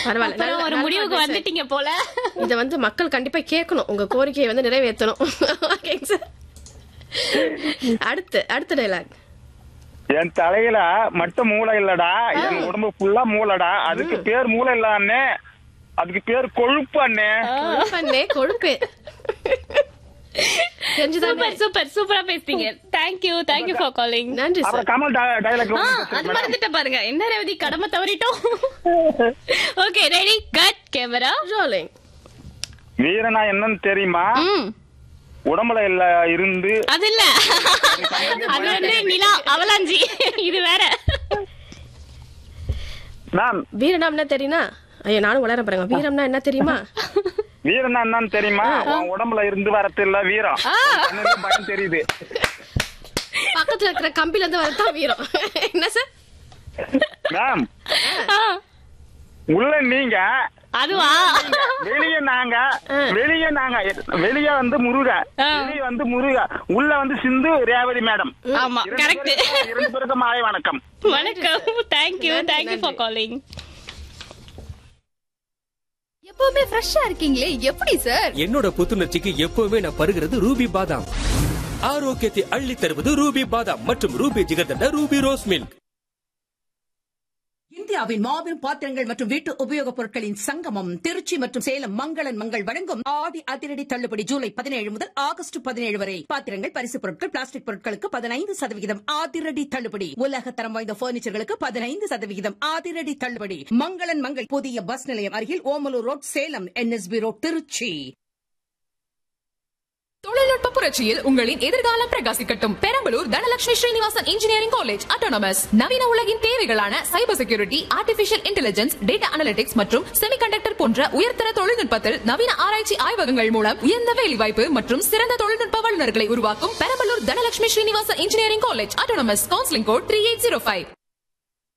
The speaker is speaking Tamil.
பரவாயில்ல அப்புறம் நல்ல- ஒரு நல்ல முடிவுக்கு advice. வந்துட்டீங்க போல இத வந்து மக்கள் கண்டிப்பா கேட்கணும் உங்க கோரிக்கையை வந்து நிறைவேற்றணும் ஓகேங்க சார் அடுத்து அடுத்த டைலாக் என் தலையில மட்டும் மூளை இல்லடா என் உடம்பு ஃபுல்லா மூளைடா அதுக்கு பேர் மூளை இல்ல அண்ணே அதுக்கு பேர் கொழுப்பு அண்ணே கொழுப்பண்ணே கொழுப்பு தெரிஞ்சுதானே சூப்பர் சூப்பர் சூப்பரா பேசுறீங்க தேங்க்யூ தேங்க்யூ ஃபார் காலிங் நன்றி சார் அப்புறம் கமல் டைலாக் அது மறந்துட்ட பாருங்க என்ன ரேவதி கடமை தவறிட்டோம் okay ready cut camera rolling வீரனா என்னன்னு தெரியுமா ம் உடம்புல இல்ல இருந்து அது இல்ல அது வந்து நிலா அவலாஞ்சி இது வேற மேம் வீரனாம் என்ன தெரியுமா ஐயோ நானும் உளர பாருங்க வீரம்னா என்ன தெரியுமா வீரனா என்னன்னு தெரியுமா உன் உடம்புல இருந்து வரது இல்ல வீரம் உன் கண்ணுல பயம் தெரியுது பக்கத்துல இருக்கிற கம்பில இருந்து வரதான் வீரம் என்ன சார் மேம் ஆ, உள்ள நீங்க அதுவா வெளிய நாங்க வெளிய நாங்க வெளிய வந்து முருக ஆ. வெளிய வந்து முருக உள்ள வந்து சிந்து ரேவதி மேடம் ஆமா இரண்டு கரெக்ட் பேருக்கும் இரண்டு பேருக்கும் மாலை வணக்கம் வணக்கம் தேங்க்யூ நன்றி, தேங்க்யூ ஃபார் நன்றி. காலிங் எப்பவுமே ஃப்ரெஷ்ஷா இருக்கீங்களே எப்படி சார் என்னோட புத்துணர்ச்சிக்கு எப்பவுமே நான் பருகிறது ரூபி பாதாம் ஆரோக்கியத்தை அள்ளி தருவது ரூபி பாதாம் மற்றும் Ruby jigarthanda Ruby rose milk இந்தியாவின் மாபெரும் பாத்திரங்கள் மற்றும் வீட்டு உபயோகப் பொருட்களின் சங்கமம் திருச்சி மற்றும் சேலம் மங்களன் மங்கள் வழங்கும் ஆடி அதிரடி தள்ளுபடி ஜூலை பதினேழு முதல் ஆகஸ்ட் பதினேழு வரை பாத்திரங்கள் பரிசுப் பொருட்கள் பிளாஸ்டிக் பொருட்களுக்கு பதினைந்து சதவிகிதம் அதிரடி தள்ளுபடி உலக தரம் வாய்ந்த பர்னிச்சர்களுக்கு பதினைந்து சதவிகிதம் அதிரடி தள்ளுபடி மங்களன் மங்கள் புதிய பஸ் நிலையம் அருகில் Omalur road Salem NSB road Trichy தொழில்நுட்ப புரட்சியில் உங்களின் எதிர்காலம் பிரகாசிக்கட்டும் Perambalur Dhanalakshmi Srinivasan engineering college autonomous நவீன உலகின் தேவைகளான cyber security artificial intelligence data analytics மற்றும் செமிகண்டக்டர் போன்ற உயர்தர தொழில்நுட்பத்தில் நவீன ஆராய்ச்சி ஆய்வகங்கள் மூலம் உயர்ந்த வேலைவாய்ப்பு மற்றும் சிறந்த தொழில்நுட்ப வல்லுநர்களை உருவாக்கும் Perambalur Dhanalakshmi Srinivasan engineering college autonomous counselling code three eight zero five